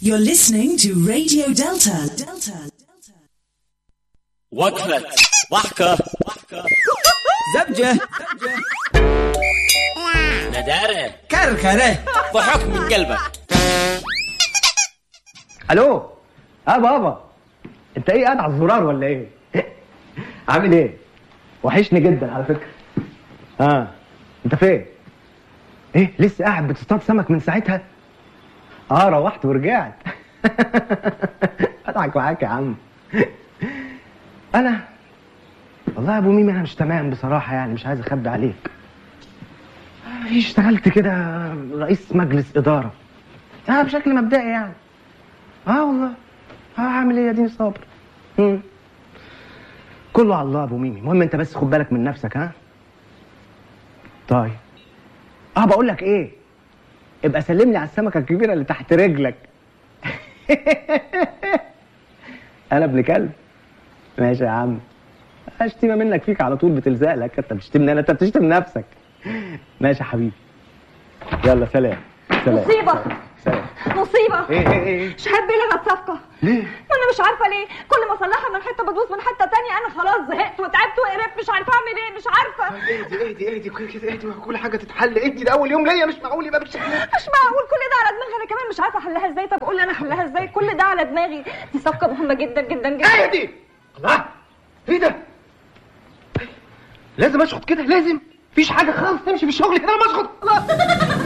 You're listening to Radio Delta. Delta. وقفة ضحكة زبجة ندارة كركرة ضحك من قلبك الو اه بابا انت ايه قاعد على الزرار ولا ايه عامل ايه وحشني جدا على فكره اه انت فين ايه لسه قاعد بتصطاد سمك من ساعتها اه روحت ورجعت اضحك معاك يا عم انا والله يا ابو ميمي انا مش تمام بصراحه يعني مش عايز اخبي عليك آه، اشتغلت كده رئيس مجلس اداره اه بشكل مبدئي يعني اه والله اه هعمل ايه يا دين صابر مم. كله على الله يا ابو ميمي المهم انت بس خد بالك من نفسك ها طيب اه بقول لك ايه ابقى سلم لي على السمكه الكبيره اللي تحت رجلك انا ابن كلب ماشي يا عم اشتمه منك فيك على طول بتلزق لك انت بتشتمني انا انت بتشتم نفسك ماشي يا حبيبي يلا سلام سلام مصيبة. سلام مصيبة ايه ايه ايه مش هحب الغي الصفقة ليه ما انا مش عارفة ليه كل ما اصلحها من حتة بدوس من حتة تانية انا خلاص زهقت وتعبت وقرفت مش عارفة اعمل ايه مش عارفة اهدي اهدي اهدي كده اهدي كل حاجه تتحل اهدي ده اول يوم ليا مش معقول يبقى بالشكل ده مش معقول كل ده على دماغي انا كمان مش عارفة احلها ازاي طب قول لي انا احلها ازاي كل ده على دماغي دي صفقة مهمة جدا جدا جدا اهدي الله ايه ده لازم اشخط كده لازم مفيش حاجه خالص تمشي في الشغل كده لما اشخط الله